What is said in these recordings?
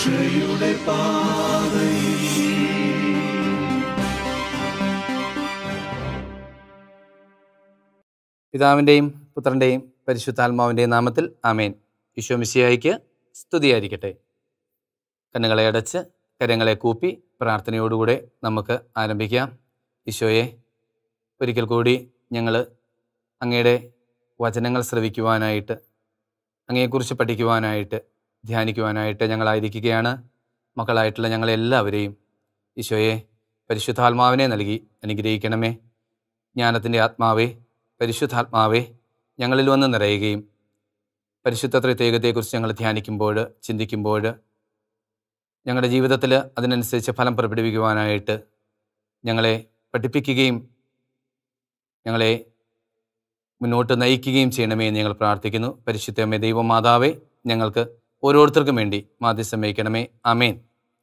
രക്ഷയുടെ പാതയിൽ പിതാവിൻ്റെയും പുത്രൻ്റെയും പരിശുദ്ധാത്മാവിൻ്റെയും നാമത്തിൽ ആമേൻ ഈശോ മിശിയായിക്ക് സ്തുതിയായിരിക്കട്ടെ കണ്ണുകളെ അടച്ച് കരങ്ങളെ കൂപ്പി പ്രാർത്ഥനയോടുകൂടെ നമുക്ക് ആരംഭിക്കാം ഈശോയെ ഒരിക്കൽ കൂടി ഞങ്ങൾ അങ്ങയുടെ വചനങ്ങൾ ശ്രവിക്കുവാനായിട്ട് അങ്ങയെക്കുറിച്ച് പഠിക്കുവാനായിട്ട് ധ്യാനിക്കുവാനായിട്ട് ഞങ്ങളായിരിക്കുകയാണ് മക്കളായിട്ടുള്ള ഞങ്ങളെല്ലാവരെയും ഈശോയെ പരിശുദ്ധാത്മാവിനെ നൽകി അനുഗ്രഹിക്കണമേ ജ്ഞാനത്തിൻ്റെ ആത്മാവേ പരിശുദ്ധാത്മാവേ ഞങ്ങളിൽ വന്ന് നിറയുകയും പരിശുദ്ധ ത്രിത്യേകതയെക്കുറിച്ച് ഞങ്ങൾ ധ്യാനിക്കുമ്പോൾ ചിന്തിക്കുമ്പോൾ ഞങ്ങളുടെ ജീവിതത്തിൽ അതിനനുസരിച്ച് ഫലം പ്രകടിപ്പിക്കുവാനായിട്ട് ഞങ്ങളെ പഠിപ്പിക്കുകയും ഞങ്ങളെ മുന്നോട്ട് നയിക്കുകയും ചെയ്യണമേ എന്ന് ഞങ്ങൾ പ്രാർത്ഥിക്കുന്നു പരിശുദ്ധമേ ദൈവമാതാവേ ഞങ്ങൾക്ക് ഓരോരുത്തർക്കും വേണ്ടി മാധ്യസ്ഥം വഹിക്കണമേ അമേൻ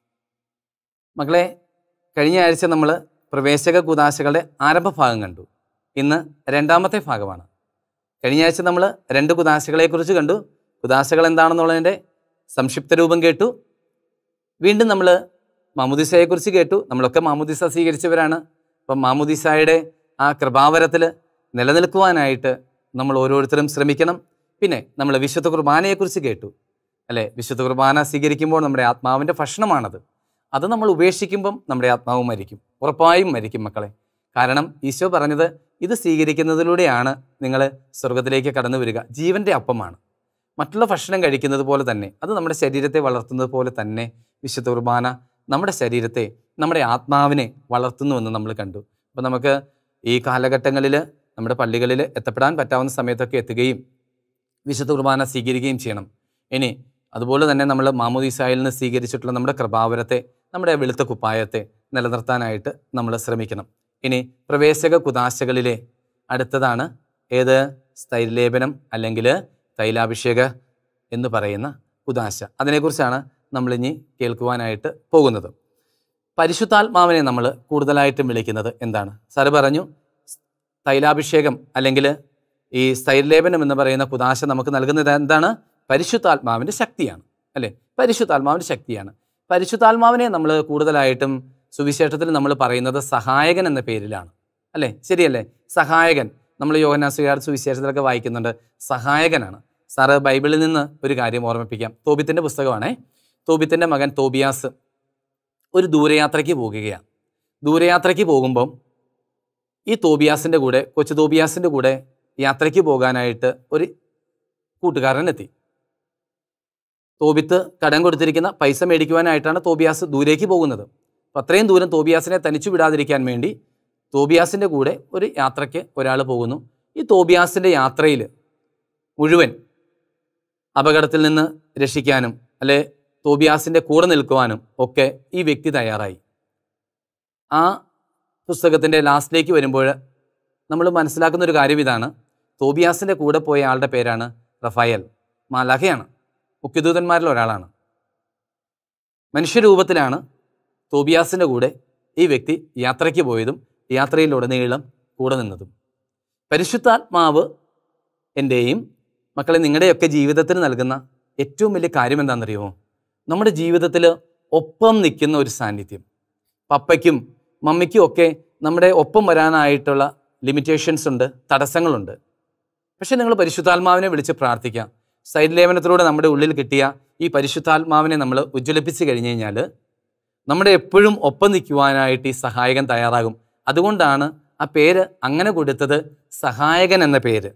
മകളെ കഴിഞ്ഞ ആഴ്ച നമ്മൾ പ്രവേശക കുദാശകളുടെ ആരംഭഭാഗം കണ്ടു ഇന്ന് രണ്ടാമത്തെ ഭാഗമാണ് കഴിഞ്ഞ ആഴ്ച നമ്മൾ രണ്ട് കുദാശകളെക്കുറിച്ച് കണ്ടു കുദാശകൾ എന്താണെന്നുള്ളതിൻ്റെ സംക്ഷിപ്ത രൂപം കേട്ടു വീണ്ടും നമ്മൾ മാമുദിസയെക്കുറിച്ച് കേട്ടു നമ്മളൊക്കെ മാമുദിസ സ്വീകരിച്ചവരാണ് അപ്പം മാമുദിസായുടെ ആ കൃപാവരത്തിൽ നിലനിൽക്കുവാനായിട്ട് നമ്മൾ ഓരോരുത്തരും ശ്രമിക്കണം പിന്നെ നമ്മൾ വിശുദ്ധ കുർബാനയെക്കുറിച്ച് കേട്ടു അല്ലേ വിശുദ്ധ കുർബാന സ്വീകരിക്കുമ്പോൾ നമ്മുടെ ആത്മാവിൻ്റെ ഭക്ഷണമാണത് അത് നമ്മൾ ഉപേക്ഷിക്കുമ്പം നമ്മുടെ ആത്മാവ് മരിക്കും ഉറപ്പായും മരിക്കും മക്കളെ കാരണം ഈശോ പറഞ്ഞത് ഇത് സ്വീകരിക്കുന്നതിലൂടെയാണ് നിങ്ങൾ സ്വർഗത്തിലേക്ക് കടന്നു വരിക ജീവൻ്റെ അപ്പമാണ് മറ്റുള്ള ഭക്ഷണം കഴിക്കുന്നത് പോലെ തന്നെ അത് നമ്മുടെ ശരീരത്തെ വളർത്തുന്നത് പോലെ തന്നെ വിശുദ്ധ കുർബാന നമ്മുടെ ശരീരത്തെ നമ്മുടെ ആത്മാവിനെ വളർത്തുന്നുവെന്ന് നമ്മൾ കണ്ടു അപ്പോൾ നമുക്ക് ഈ കാലഘട്ടങ്ങളിൽ നമ്മുടെ പള്ളികളിൽ എത്തപ്പെടാൻ പറ്റാവുന്ന സമയത്തൊക്കെ എത്തുകയും വിശുദ്ധ കുർബാന സ്വീകരിക്കുകയും ചെയ്യണം ഇനി അതുപോലെ തന്നെ നമ്മൾ മാമോദീസായിൽ നിന്ന് സ്വീകരിച്ചിട്ടുള്ള നമ്മുടെ കൃപാവരത്തെ നമ്മുടെ വെളുത്ത കുപ്പായത്തെ നിലനിർത്താനായിട്ട് നമ്മൾ ശ്രമിക്കണം ഇനി പ്രവേശക കുദാശകളിലെ അടുത്തതാണ് ഏത് സ്ഥൈര്യലേപനം അല്ലെങ്കിൽ തൈലാഭിഷേക എന്ന് പറയുന്ന കുദാശ അതിനെക്കുറിച്ചാണ് നമ്മളിനി കേൾക്കുവാനായിട്ട് പോകുന്നത് പരിശുദ്ധാത്മാവിനെ നമ്മൾ കൂടുതലായിട്ടും വിളിക്കുന്നത് എന്താണ് സാറ് പറഞ്ഞു തൈലാഭിഷേകം അല്ലെങ്കിൽ ഈ സ്ഥൈര്യലേപനം എന്ന് പറയുന്ന കുദാശ നമുക്ക് നൽകുന്നത് എന്താണ് പരിശുദ്ധാത്മാവിൻ്റെ ശക്തിയാണ് അല്ലേ പരിശുദ്ധാത്മാവിൻ്റെ ശക്തിയാണ് പരിശുദ്ധാത്മാവിനെ നമ്മൾ കൂടുതലായിട്ടും സുവിശേഷത്തിൽ നമ്മൾ പറയുന്നത് സഹായകൻ എന്ന പേരിലാണ് അല്ലേ ശരിയല്ലേ സഹായകൻ നമ്മൾ യോഹനാസുകാർ സുവിശേഷത്തിലൊക്കെ വായിക്കുന്നുണ്ട് സഹായകനാണ് സാറ് ബൈബിളിൽ നിന്ന് ഒരു കാര്യം ഓർമ്മിപ്പിക്കാം തോബിത്തിൻ്റെ പുസ്തകമാണേ തോബിത്തിൻ്റെ മകൻ തോബിയാസ് ഒരു ദൂരയാത്രയ്ക്ക് പോകുകയാണ് ദൂരയാത്രയ്ക്ക് പോകുമ്പം ഈ തോബിയാസിൻ്റെ കൂടെ കൊച്ചു തോബിയാസിൻ്റെ കൂടെ യാത്രയ്ക്ക് പോകാനായിട്ട് ഒരു കൂട്ടുകാരൻ എത്തി തോബിത്ത് കടം കൊടുത്തിരിക്കുന്ന പൈസ മേടിക്കുവാനായിട്ടാണ് തോബിയാസ് ദൂരേക്ക് പോകുന്നത് അപ്പം അത്രയും ദൂരം തോബിയാസിനെ തനിച്ചു വിടാതിരിക്കാൻ വേണ്ടി തോബിയാസിൻ്റെ കൂടെ ഒരു യാത്രയ്ക്ക് ഒരാൾ പോകുന്നു ഈ തോബിയാസിൻ്റെ യാത്രയിൽ മുഴുവൻ അപകടത്തിൽ നിന്ന് രക്ഷിക്കാനും അല്ലെ തോബിയാസിൻ്റെ കൂടെ നിൽക്കുവാനും ഒക്കെ ഈ വ്യക്തി തയ്യാറായി ആ പുസ്തകത്തിൻ്റെ ലാസ്റ്റിലേക്ക് വരുമ്പോൾ നമ്മൾ മനസ്സിലാക്കുന്ന ഒരു കാര്യം ഇതാണ് തോബിയാസിൻ്റെ കൂടെ പോയ ആളുടെ പേരാണ് റഫായൽ മാലാഖയാണ് മുഖ്യദൂതന്മാരിൽ ഒരാളാണ് മനുഷ്യരൂപത്തിലാണ് തോബിയാസിൻ്റെ കൂടെ ഈ വ്യക്തി യാത്രയ്ക്ക് പോയതും യാത്രയിലുടനീളം കൂടെ നിന്നതും പരിശുദ്ധാത്മാവ് എൻ്റെയും മക്കളെ നിങ്ങളുടെയൊക്കെ ജീവിതത്തിന് നൽകുന്ന ഏറ്റവും വലിയ കാര്യം എന്താണെന്നറിയുമോ നമ്മുടെ ജീവിതത്തിൽ ഒപ്പം നിൽക്കുന്ന ഒരു സാന്നിധ്യം പപ്പയ്ക്കും മമ്മിക്കും ഒക്കെ നമ്മുടെ ഒപ്പം വരാനായിട്ടുള്ള ലിമിറ്റേഷൻസ് ഉണ്ട് തടസ്സങ്ങളുണ്ട് പക്ഷെ നിങ്ങൾ പരിശുദ്ധാത്മാവിനെ വിളിച്ച് പ്രാർത്ഥിക്കാം സൈഡ് ലേപനത്തിലൂടെ നമ്മുടെ ഉള്ളിൽ കിട്ടിയ ഈ പരിശുദ്ധാത്മാവിനെ നമ്മൾ ഉജ്ജ്വലിപ്പിച്ച് കഴിഞ്ഞ് കഴിഞ്ഞാൽ നമ്മുടെ എപ്പോഴും ഒപ്പം നിൽക്കുവാനായിട്ട് ഈ സഹായകൻ തയ്യാറാകും അതുകൊണ്ടാണ് ആ പേര് അങ്ങനെ കൊടുത്തത് സഹായകൻ എന്ന പേര്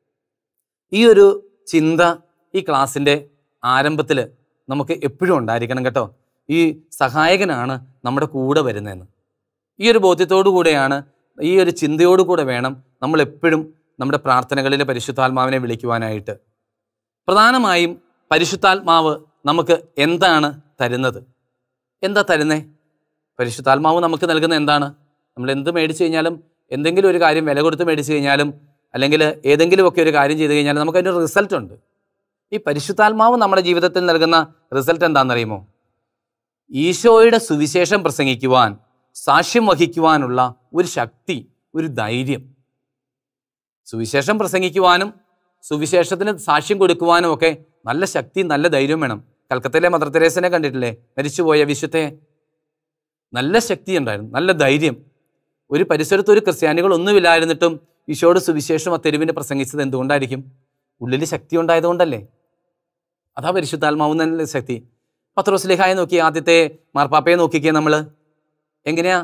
ഈ ഒരു ചിന്ത ഈ ക്ലാസ്സിൻ്റെ ആരംഭത്തിൽ നമുക്ക് എപ്പോഴും ഉണ്ടായിരിക്കണം കേട്ടോ ഈ സഹായകനാണ് നമ്മുടെ കൂടെ വരുന്നതെന്ന് ഈ ഒരു ബോധ്യത്തോടു കൂടെയാണ് ഈ ഒരു ചിന്തയോടു കൂടെ വേണം നമ്മൾ എപ്പോഴും നമ്മുടെ പ്രാർത്ഥനകളിൽ പരിശുദ്ധാത്മാവിനെ വിളിക്കുവാനായിട്ട് പ്രധാനമായും പരിശുദ്ധാത്മാവ് നമുക്ക് എന്താണ് തരുന്നത് എന്താ തരുന്നേ പരിശുദ്ധാത്മാവ് നമുക്ക് നൽകുന്ന എന്താണ് നമ്മൾ എന്ത് മേടിച്ചു കഴിഞ്ഞാലും എന്തെങ്കിലും ഒരു കാര്യം വില കൊടുത്ത് മേടിച്ചു കഴിഞ്ഞാലും അല്ലെങ്കിൽ ഏതെങ്കിലുമൊക്കെ ഒരു കാര്യം ചെയ്തു കഴിഞ്ഞാൽ നമുക്ക് അതിൻ്റെ റിസൾട്ട് ഉണ്ട് ഈ പരിശുദ്ധാത്മാവ് നമ്മുടെ ജീവിതത്തിൽ നൽകുന്ന റിസൾട്ട് എന്താണെന്നറിയുമോ ഈശോയുടെ സുവിശേഷം പ്രസംഗിക്കുവാൻ സാക്ഷ്യം വഹിക്കുവാനുള്ള ഒരു ശക്തി ഒരു ധൈര്യം സുവിശേഷം പ്രസംഗിക്കുവാനും സുവിശേഷത്തിന് സാക്ഷ്യം കൊടുക്കുവാനും ഒക്കെ നല്ല ശക്തിയും നല്ല ധൈര്യവും വേണം കൽക്കത്തയിലെ മദർ തെരേസനെ കണ്ടിട്ടില്ലേ മരിച്ചുപോയ വിശുദ്ധയെ നല്ല ശക്തി ഉണ്ടായിരുന്നു നല്ല ധൈര്യം ഒരു പരിസരത്ത് ഒരു ക്രിസ്ത്യാനികൾ ഒന്നുമില്ലായിരുന്നിട്ടും ഈശോയുടെ സുവിശേഷം ആ തെരുവിന് പ്രസംഗിച്ചത് എന്തുകൊണ്ടായിരിക്കും ഉള്ളിൽ ശക്തി ഉണ്ടായതുകൊണ്ടല്ലേ അതാ പരിശുദ്ധാത്മാവ് തന്നെ ശക്തി പത്രോസ്ലിഹായെ നോക്കി ആദ്യത്തെ മാർപ്പാപ്പയെ നോക്കിക്കേ നമ്മൾ എങ്ങനെയാ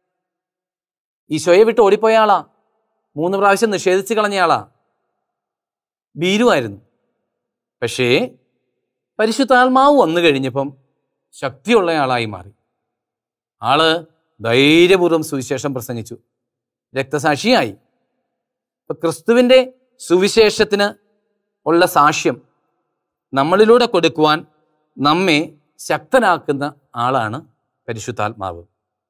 ഈശോയെ വിട്ട് ഓടിപ്പോയ ആളാ മൂന്ന് പ്രാവശ്യം നിഷേധിച്ച് കളഞ്ഞ ആളാ ഭീരുവായിരുന്നു പക്ഷേ പരിശുദ്ധാത്മാവ് വന്നു കഴിഞ്ഞപ്പം ശക്തിയുള്ള ആളായി മാറി ആള് ധൈര്യപൂർവ്വം സുവിശേഷം പ്രസംഗിച്ചു രക്തസാക്ഷിയായി ഇപ്പൊ ക്രിസ്തുവിൻ്റെ സുവിശേഷത്തിന് ഉള്ള സാക്ഷ്യം നമ്മളിലൂടെ കൊടുക്കുവാൻ നമ്മെ ശക്തനാക്കുന്ന ആളാണ് പരിശുദ്ധാത്മാവ്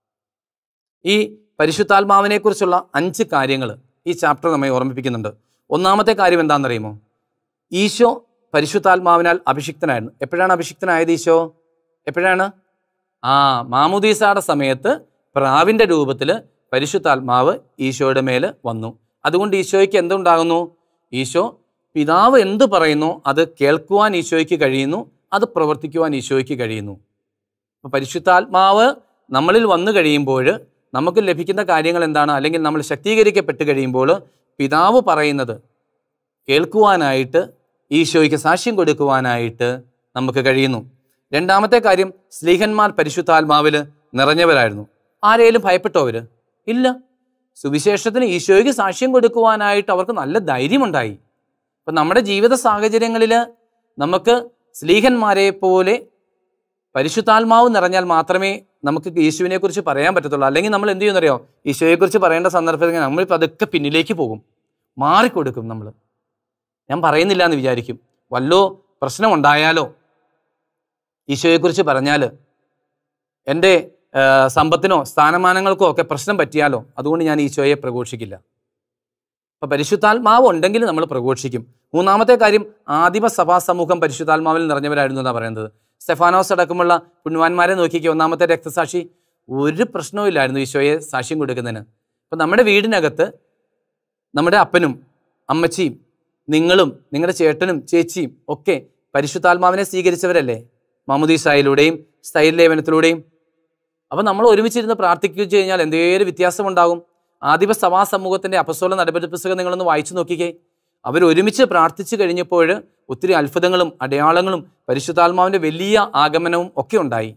ഈ പരിശുദ്ധാത്മാവിനെ കുറിച്ചുള്ള അഞ്ച് കാര്യങ്ങൾ ഈ ചാപ്റ്റർ നമ്മെ ഓർമ്മിപ്പിക്കുന്നുണ്ട് ഒന്നാമത്തെ കാര്യം എന്താണെന്നറിയുമോ ഈശോ പരിശുദ്ധാത്മാവിനാൽ അഭിഷിക്തനായിരുന്നു എപ്പോഴാണ് അഭിഷിക്തനായത് ഈശോ എപ്പോഴാണ് ആ മാമുദീസയുടെ സമയത്ത് പ്രാവിൻ്റെ രൂപത്തിൽ പരിശുദ്ധാത്മാവ് ഈശോയുടെ മേൽ വന്നു അതുകൊണ്ട് ഈശോയ്ക്ക് എന്തുണ്ടാകുന്നു ഈശോ പിതാവ് എന്ത് പറയുന്നു അത് കേൾക്കുവാൻ ഈശോയ്ക്ക് കഴിയുന്നു അത് പ്രവർത്തിക്കുവാൻ ഈശോയ്ക്ക് കഴിയുന്നു അപ്പോൾ പരിശുദ്ധാത്മാവ് നമ്മളിൽ വന്നു കഴിയുമ്പോൾ നമുക്ക് ലഭിക്കുന്ന കാര്യങ്ങൾ എന്താണ് അല്ലെങ്കിൽ നമ്മൾ ശക്തീകരിക്കപ്പെട്ട് കഴിയുമ്പോൾ പിതാവ് പറയുന്നത് കേൾക്കുവാനായിട്ട് ഈശോയ്ക്ക് സാക്ഷ്യം കൊടുക്കുവാനായിട്ട് നമുക്ക് കഴിയുന്നു രണ്ടാമത്തെ കാര്യം സ്ലീഹന്മാർ പരിശുദ്ധാത്മാവിൽ നിറഞ്ഞവരായിരുന്നു ആരെയും ഭയപ്പെട്ടോ അവര് ഇല്ല സുവിശേഷത്തിന് ഈശോയ്ക്ക് സാക്ഷ്യം കൊടുക്കുവാനായിട്ട് അവർക്ക് നല്ല ധൈര്യമുണ്ടായി അപ്പം നമ്മുടെ ജീവിത സാഹചര്യങ്ങളിൽ നമുക്ക് സ്ലീഹന്മാരെ പോലെ പരിശുദ്ധാത്മാവ് നിറഞ്ഞാൽ മാത്രമേ നമുക്ക് യേശുവിനെ കുറിച്ച് പറയാൻ പറ്റത്തുള്ളൂ അല്ലെങ്കിൽ നമ്മൾ എന്ത് ചെയ്യുന്നറിയോ ഈശോയെക്കുറിച്ച് പറയേണ്ട സന്ദർഭത്തിൽ നമ്മൾ പതുക്കെ പിന്നിലേക്ക് പോകും മാറിക്കൊടുക്കും നമ്മൾ ഞാൻ പറയുന്നില്ല എന്ന് വിചാരിക്കും വല്ലോ പ്രശ്നമുണ്ടായാലോ ഈശോയെക്കുറിച്ച് പറഞ്ഞാൽ എൻ്റെ ആ, സമ്പത്തിനോ സ്ഥാനമാനങ്ങൾക്കോ ഒക്കെ പ്രശ്നം പറ്റിയാലോ അതുകൊണ്ട് ഞാൻ ഈശോയെ പ്രഘോഷിക്കില്ല അപ്പം പരിശുദ്ധാത്മാവ് ഉണ്ടെങ്കിൽ നമ്മൾ പ്രഘോഷിക്കും മൂന്നാമത്തെ കാര്യം ആദിമ സഭാ സമൂഹം പരിശുദ്ധാത്മാവിൽ നിറഞ്ഞവരായിരുന്നു എന്നാണ് പറയുന്നത് സ്റ്റെഫാനോസ് അടക്കമുള്ള പുണ്യവാന്മാരെ നോക്കിക്കുക ഒന്നാമത്തെ രക്തസാക്ഷി ഒരു പ്രശ്നവും ഇല്ലായിരുന്നു ഈശോയെ സാക്ഷ്യം കൊടുക്കുന്നതിന് അപ്പം നമ്മുടെ വീടിനകത്ത് നമ്മുടെ അപ്പനും അമ്മച്ചിയും നിങ്ങളും നിങ്ങളുടെ ചേട്ടനും ചേച്ചിയും ഒക്കെ പരിശുദ്ധാത്മാവിനെ സ്വീകരിച്ചവരല്ലേ മാമുദീസായിലൂടെയും സ്ഥൈര്യലേപനത്തിലൂടെയും അപ്പം നമ്മൾ ഒരുമിച്ചിരുന്ന് പ്രാർത്ഥിക്കുകയും കഴിഞ്ഞാൽ എന്തേലും വ്യത്യാസമുണ്ടാകും ആദിമ സഭാ സമൂഹത്തിൻ്റെ അപസ്തോല നടപടി പുസ്തകം നിങ്ങളൊന്ന് വായിച്ചു നോക്കിക്കേ അവർ ഒരുമിച്ച് പ്രാർത്ഥിച്ചു കഴിഞ്ഞപ്പോൾ ഒത്തിരി അത്ഭുതങ്ങളും അടയാളങ്ങളും പരിശുദ്ധാത്മാവിൻ്റെ വലിയ ആഗമനവും ഒക്കെ ഉണ്ടായി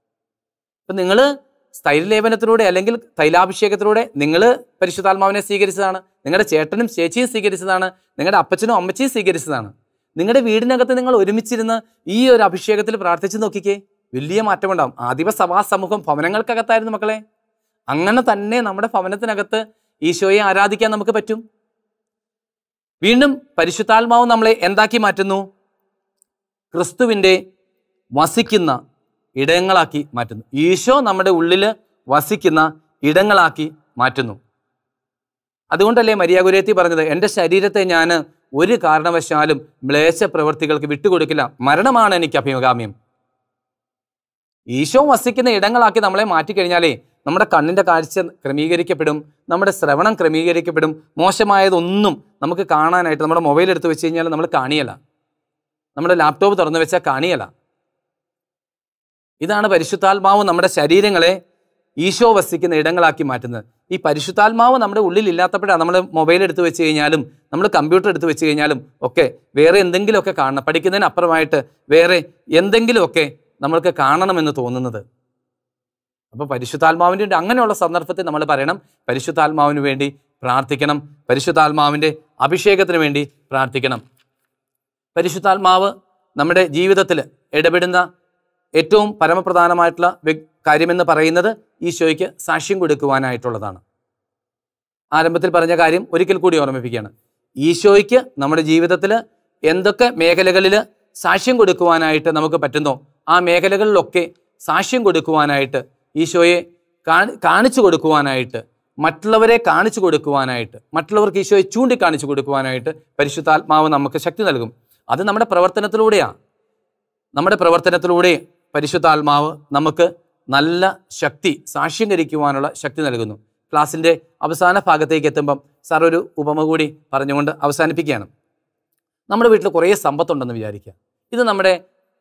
അപ്പം നിങ്ങൾ സ്ഥൈര്യലേപനത്തിലൂടെ അല്ലെങ്കിൽ തൈലാഭിഷേകത്തിലൂടെ നിങ്ങൾ പരിശുദ്ധാത്മാവിനെ സ്വീകരിച്ചതാണ് നിങ്ങളുടെ ചേട്ടനും ചേച്ചിയും സ്വീകരിച്ചതാണ് നിങ്ങളുടെ അപ്പച്ചനും അമ്മച്ചിയും സ്വീകരിച്ചതാണ് നിങ്ങളുടെ വീടിനകത്ത് നിങ്ങൾ ഒരുമിച്ചിരുന്ന് ഈ ഒരു അഭിഷേകത്തിൽ പ്രാർത്ഥിച്ച് നോക്കിക്കേ വലിയ മാറ്റമുണ്ടാകും ആദിമ സഭാ സമൂഹം ഭവനങ്ങൾക്കകത്തായിരുന്നു മക്കളെ അങ്ങനെ തന്നെ നമ്മുടെ ഭവനത്തിനകത്ത് ഈശോയെ ആരാധിക്കാൻ നമുക്ക് പറ്റും വീണ്ടും പരിശുദ്ധാത്മാവ് നമ്മളെ എന്താക്കി മാറ്റുന്നു ക്രിസ്തുവിൻ്റെ വസിക്കുന്ന ഇടങ്ങളാക്കി മാറ്റുന്നു ഈശോ നമ്മുടെ ഉള്ളിൽ വസിക്കുന്ന ഇടങ്ങളാക്കി മാറ്റുന്നു അതുകൊണ്ടല്ലേ മരിയാകുരേത്തി പറഞ്ഞത് എൻ്റെ ശരീരത്തെ ഞാൻ ഒരു കാരണവശാലും മ്ലേച്ഛ പ്രവൃത്തികൾക്ക് വിട്ടുകൊടുക്കില്ല മരണമാണ് എനിക്ക് അഭികാമ്യം ഈശോ വസിക്കുന്ന ഇടങ്ങളാക്കി നമ്മളെ മാറ്റിക്കഴിഞ്ഞാലേ നമ്മുടെ കണ്ണിൻ്റെ കാഴ്ച ക്രമീകരിക്കപ്പെടും നമ്മുടെ ശ്രവണം ക്രമീകരിക്കപ്പെടും മോശമായതൊന്നും നമുക്ക് കാണാനായിട്ട് നമ്മുടെ മൊബൈൽ എടുത്ത് വെച്ച് കഴിഞ്ഞാൽ നമ്മൾ കാണിയല്ല നമ്മുടെ ലാപ്ടോപ്പ് തുറന്നു വെച്ചാൽ കാണിയല്ല ഇതാണ് പരിശുദ്ധാത്മാവ് നമ്മുടെ ശരീരങ്ങളെ ഈശോ വസിക്കുന്ന ഇടങ്ങളാക്കി മാറ്റുന്നത് ഈ പരിശുദ്ധാത്മാവ് നമ്മുടെ ഉള്ളിൽ ഇല്ലാത്തപ്പോഴാണ് നമ്മൾ മൊബൈൽ എടുത്ത് വെച്ച് കഴിഞ്ഞാലും നമ്മൾ കമ്പ്യൂട്ടർ എടുത്ത് വെച്ച് കഴിഞ്ഞാലും ഒക്കെ വേറെ എന്തെങ്കിലുമൊക്കെ കാണണം പഠിക്കുന്നതിന് അപ്പുറമായിട്ട് വേറെ എന്തെങ്കിലുമൊക്കെ നമ്മൾക്ക് കാണണമെന്ന് തോന്നുന്നത് അപ്പോൾ പരിശുദ്ധാത്മാവിൻ്റെ ഉണ്ട് അങ്ങനെയുള്ള സന്ദർഭത്തിൽ നമ്മൾ പറയണം പരിശുദ്ധാത്മാവിന് വേണ്ടി പ്രാർത്ഥിക്കണം പരിശുദ്ധാത്മാവിൻ്റെ അഭിഷേകത്തിന് വേണ്ടി പ്രാർത്ഥിക്കണം പരിശുദ്ധാത്മാവ് നമ്മുടെ ജീവിതത്തിൽ ഇടപെടുന്ന ഏറ്റവും പരമപ്രധാനമായിട്ടുള്ള വ്യ- കാര്യമെന്ന് പറയുന്നത് ഈശോയ്ക്ക് സാക്ഷ്യം കൊടുക്കുവാനായിട്ടുള്ളതാണ് ആരംഭത്തിൽ പറഞ്ഞ കാര്യം ഒരിക്കൽ കൂടി ഓർമ്മിപ്പിക്കുകയാണ് ഈശോയ്ക്ക് നമ്മുടെ ജീവിതത്തിൽ എന്തൊക്കെ മേഖലകളിൽ സാക്ഷ്യം കൊടുക്കുവാനായിട്ട് നമുക്ക് പറ്റുന്നോ ആ മേഖലകളിലൊക്കെ സാക്ഷ്യം കൊടുക്കുവാനായിട്ട് ഈശോയെ കാണി കാണിച്ചു കൊടുക്കുവാനായിട്ട് മറ്റുള്ളവരെ കാണിച്ചു കൊടുക്കുവാനായിട്ട് മറ്റുള്ളവർക്ക് ഈശോയെ ചൂണ്ടിക്കാണിച്ചു കൊടുക്കുവാനായിട്ട് പരിശുദ്ധാത്മാവ് നമുക്ക് ശക്തി നൽകും അത് നമ്മുടെ പ്രവർത്തനത്തിലൂടെയാണ് നമ്മുടെ പ്രവർത്തനത്തിലൂടെ പരിശുദ്ധാത്മാവ് നമുക്ക് നല്ല ശക്തി സാക്ഷ്യീകരിക്കുവാനുള്ള ശക്തി നൽകുന്നു ക്ലാസ്സിൻ്റെ അവസാന ഭാഗത്തേക്ക് എത്തുമ്പം സാർ ഒരു ഉപമ കൂടി പറഞ്ഞുകൊണ്ട് അവസാനിപ്പിക്കുകയാണ് നമ്മുടെ വീട്ടിൽ കുറേ സമ്പത്തുണ്ടെന്ന് വിചാരിക്കുക ഇത് നമ്മുടെ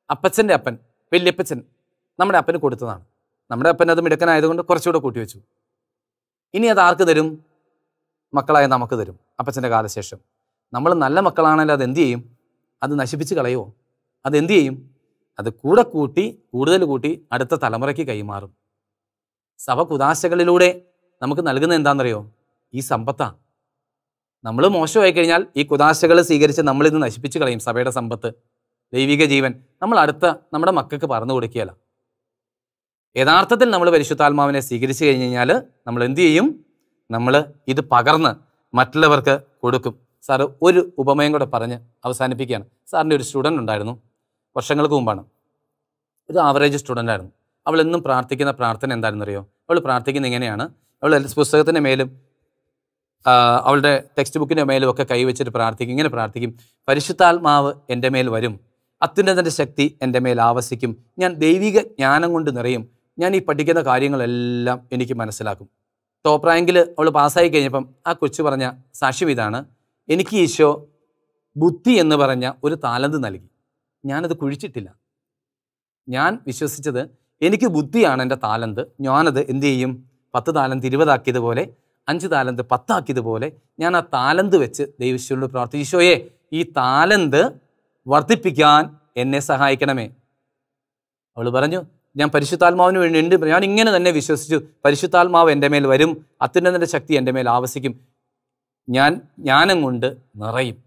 അപ്പച്ചൻ്റെ അപ്പൻ വല്യപ്പച്ചൻ നമ്മുടെ അപ്പന് കൊടുത്തതാണ് നമ്മുടെ അപ്പൻ അത് മിടുക്കനായതുകൊണ്ട് കുറച്ചുകൂടെ കൂട്ടി വെച്ചു ഇനി അത് ആർക്ക് തരും മക്കളായ നമുക്ക് തരും അപ്പച്ചൻ്റെ കാലശേഷം നമ്മൾ നല്ല മക്കളാണെങ്കിൽ അത് എന്ത് ചെയ്യും അത് നശിപ്പിച്ച് കളയുമോ അത് എന്ത് ചെയ്യും അത് കൂടെ കൂട്ടി കൂടുതൽ കൂട്ടി അടുത്ത തലമുറയ്ക്ക് കൈമാറും സഭ കുതാശകളിലൂടെ നമുക്ക് നൽകുന്ന എന്താണെന്നറിയോ ഈ സമ്പത്താ നമ്മൾ മോശമായി കഴിഞ്ഞാൽ ഈ കുതാശകൾ സ്വീകരിച്ച് നമ്മളിത് നശിപ്പിച്ച് കളയും സഭയുടെ സമ്പത്ത് ദൈവിക ജീവൻ നമ്മൾ അടുത്ത നമ്മുടെ മക്കൾക്ക് പറഞ്ഞു കൊടുക്കുകയല്ല യഥാർത്ഥത്തിൽ നമ്മൾ പരിശുദ്ധാത്മാവിനെ സ്വീകരിച്ചു കഴിഞ്ഞ് കഴിഞ്ഞാൽ നമ്മൾ എന്ത് ചെയ്യും നമ്മൾ ഇത് പകർന്ന് മറ്റുള്ളവർക്ക് കൊടുക്കും സാറ് ഒരു ഉപമയും കൂടെ പറഞ്ഞ് അവസാനിപ്പിക്കുകയാണ് സാറിൻ്റെ ഒരു സ്റ്റുഡൻ്റ് ഉണ്ടായിരുന്നു വർഷങ്ങൾക്ക് മുമ്പാണ് ഒരു ആവറേജ് സ്റ്റുഡൻ്റ് ആയിരുന്നു അവൾ എന്നും പ്രാർത്ഥിക്കുന്ന പ്രാർത്ഥന എന്താണെന്നറിയോ അവൾ പ്രാർത്ഥിക്കുന്ന ഇങ്ങനെയാണ് അവൾ എല്ലാ പുസ്തകത്തിൻ്റെ മേലും ആ, അവളുടെ ടെക്സ്റ്റ് ബുക്കിൻ്റെ മേലും ഒക്കെ കൈവച്ചിട്ട് പ്രാർത്ഥിക്കും ഇങ്ങനെ പ്രാർത്ഥിക്കും പരിശുദ്ധാത്മാവ് എൻ്റെ മേൽ വരും അത്യുന്നതൻ്റെ ശക്തി എൻ്റെ മേൽ ആവസിക്കും ഞാൻ ദൈവിക ജ്ഞാനം കൊണ്ട് നിറയും ഞാൻ ഈ പഠിക്കുന്ന കാര്യങ്ങളെല്ലാം എനിക്ക് മനസ്സിലാക്കും ടോപ്പ് റാങ്കിൽ അവൾ പാസ്സായി കഴിഞ്ഞപ്പം ആ കൊച്ചു പറഞ്ഞ സാക്ഷ്യം ഇതാണ് എനിക്ക് ഈശോ ബുദ്ധി എന്ന് പറഞ്ഞ ഒരു താലന്ത് നൽകി ഞാനത് കുഴിച്ചിട്ടില്ല ഞാൻ വിശ്വസിച്ചത് എനിക്ക് ബുദ്ധിയാണ് എൻ്റെ താലന്ത് ഞാനത് എന്ത് ചെയ്യും പത്ത് താലന്ത് ഇരുപതാക്കിയതുപോലെ അഞ്ച് താലന്ത് പത്താക്കിയതുപോലെ ഞാൻ ആ താലന്ത് വെച്ച് ദൈവശിവനോട് പ്രാർത്ഥിച്ചു ഈശോയെ ഈ താലന്ത് വർദ്ധിപ്പിക്കാൻ എന്നെ സഹായിക്കണമേ അവൾ പറഞ്ഞു ഞാൻ പരിശുദ്ധാത്മാവിന് വേണ്ടി ഉണ്ട് ഞാൻ ഇങ്ങനെ തന്നെ വിശ്വസിച്ചു പരിശുദ്ധാത്മാവ് എൻ്റെ മേൽ വരും അത്യുന്നതൻ്റെ ശക്തി എൻ്റെ മേൽ ആവസിക്കും ഞാൻ ജ്ഞാനം കൊണ്ട് നിറയും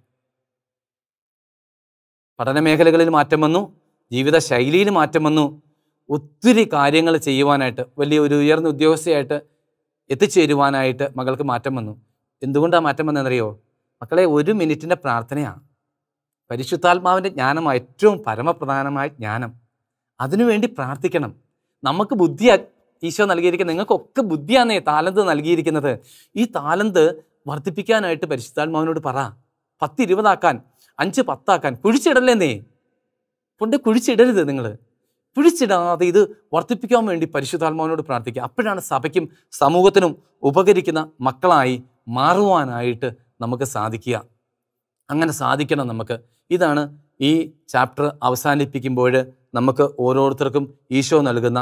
പഠന മേഖലകളിൽ മാറ്റം വന്നു ജീവിത ശൈലിയിൽ മാറ്റം വന്നു ഒത്തിരി കാര്യങ്ങൾ ചെയ്യുവാനായിട്ട് വലിയ ഒരു ഉയർന്ന ഉദ്യോഗസ്ഥയായിട്ട് എത്തിച്ചേരുവാനായിട്ട് മകൾക്ക് മാറ്റം വന്നു എന്തുകൊണ്ടാണ് മാറ്റം വന്നതെന്നറിയോ മക്കളെ ഒരു മിനിറ്റിൻ്റെ പ്രാർത്ഥനയാണ് പരിശുദ്ധാത്മാവിൻ്റെ ജ്ഞാനം ഏറ്റവും പരമപ്രധാനമായ ജ്ഞാനം അതിനുവേണ്ടി പ്രാർത്ഥിക്കണം നമുക്ക് ബുദ്ധി ഈശോ നൽകിയിരിക്കുന്നത് നിങ്ങൾക്കൊക്കെ ബുദ്ധിയാണേ താലന്ത് നൽകിയിരിക്കുന്നത് ഈ താലന്ത് വർദ്ധിപ്പിക്കാനായിട്ട് പരിശുദ്ധാത്മാവിനോട് പറ പത്ത് ഇരുപതാക്കാൻ അഞ്ച് പത്താക്കാൻ കുഴിച്ചിടല്ലേന്നേ കൊണ്ട് കുഴിച്ചിടരുത് നിങ്ങൾ കുഴിച്ചിടാതെ ഇത് വർദ്ധിപ്പിക്കാൻ വേണ്ടി പരിശുദ്ധാത്മാവിനോട് പ്രാർത്ഥിക്കുക അപ്പോഴാണ് സഭയ്ക്കും സമൂഹത്തിനും ഉപകരിക്കുന്ന മക്കളായി മാറുവാനായിട്ട് നമുക്ക് സാധിക്കുക അങ്ങനെ സാധിക്കണം നമുക്ക് ഇതാണ് ഈ ചാപ്റ്റർ അവസാനിപ്പിക്കുമ്പോൾ നമുക്ക് ഓരോരുത്തർക്കും ഈശോ നൽകുന്ന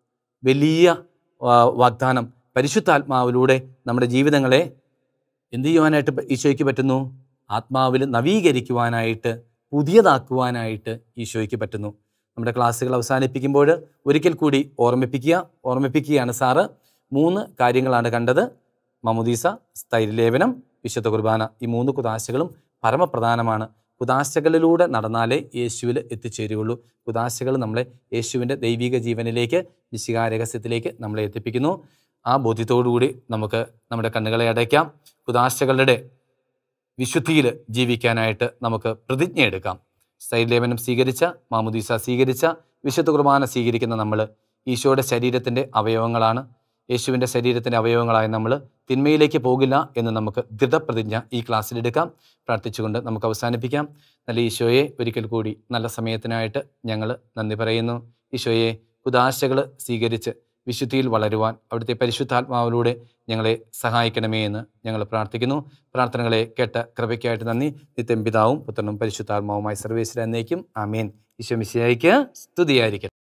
വലിയ ആ, വാഗ്ദാനം പരിശുദ്ധാത്മാവിലൂടെ നമ്മുടെ ജീവിതങ്ങളെ എന്ത് ചെയ്യുവാനായിട്ട് പ- ഈശോയ്ക്ക് പറ്റുന്നു ആത്മാവിൽ നവീകരിക്കുവാനായിട്ട് പുതിയതാക്കുവാനായിട്ട് ഈശോയ്ക്ക് പറ്റുന്നു നമ്മുടെ ക്ലാസ്സുകൾ അവസാനിപ്പിക്കുമ്പോൾ ഒരിക്കൽ കൂടി ഓർമ്മിപ്പിക്കുക ഓർമ്മിപ്പിക്കുകയാണ് സാറ് മൂന്ന് കാര്യങ്ങളാണ് കണ്ടത് മമുദീസ സ്ഥൈര്യലേപനം വിശുദ്ധ കുർബാന ഈ മൂന്ന് കുതാശകളും പരമപ്രധാനമാണ് കുതാശകളിലൂടെ നടന്നാലേ യേശുവിൽ എത്തിച്ചേരുകയുള്ളൂ കുതാശകൾ നമ്മളെ യേശുവിൻ്റെ ദൈവിക ജീവനിലേക്ക് വിശികാ രഹസ്യത്തിലേക്ക് നമ്മളെ എത്തിപ്പിക്കുന്നു ആ ബോധ്യത്തോടുകൂടി നമുക്ക് നമ്മുടെ കണ്ണുകളെ അടയ്ക്കാം കുതാശകളുടെ വിശുദ്ധിയിൽ ജീവിക്കാനായിട്ട് നമുക്ക് പ്രതിജ്ഞ എടുക്കാം സ്ഥൈര്യലേപനം സ്വീകരിച്ച മാമുദീസ സ്വീകരിച്ച വിശുദ്ധ കുർബാന സ്വീകരിക്കുന്ന നമ്മൾ ഈശോയുടെ ശരീരത്തിൻ്റെ അവയവങ്ങളാണ് യേശുവിൻ്റെ ശരീരത്തിൻ്റെ അവയവങ്ങളായ നമ്മൾ തിന്മയിലേക്ക് പോകില്ല എന്ന് നമുക്ക് ദൃഢപ്രതിജ്ഞ ഈ ക്ലാസ്സിലെടുക്കാം പ്രാർത്ഥിച്ചുകൊണ്ട് നമുക്ക് അവസാനിപ്പിക്കാം നല്ല ഈശോയെ ഒരിക്കൽ കൂടി നല്ല സമയത്തിനായിട്ട് ഞങ്ങൾ നന്ദി പറയുന്നു ഈശോയെ കുതാശകൾ സ്വീകരിച്ച് വിശുദ്ധിയിൽ വളരുവാൻ അവിടുത്തെ പരിശുദ്ധാത്മാവിലൂടെ ഞങ്ങളെ സഹായിക്കണമേ എന്ന് ഞങ്ങൾ പ്രാർത്ഥിക്കുന്നു പ്രാർത്ഥനകളെ കേട്ട കൃപയ്ക്കായിട്ട് നന്ദി നിത്യം പിതാവും പുത്രനും പരിശുദ്ധാത്മാവുമായി സർവേശ്വര എന്നേക്കും ആമേൻ ഈശോ മിശിയായിക്ക് സ്തുതിയായിരിക്കട്ടെ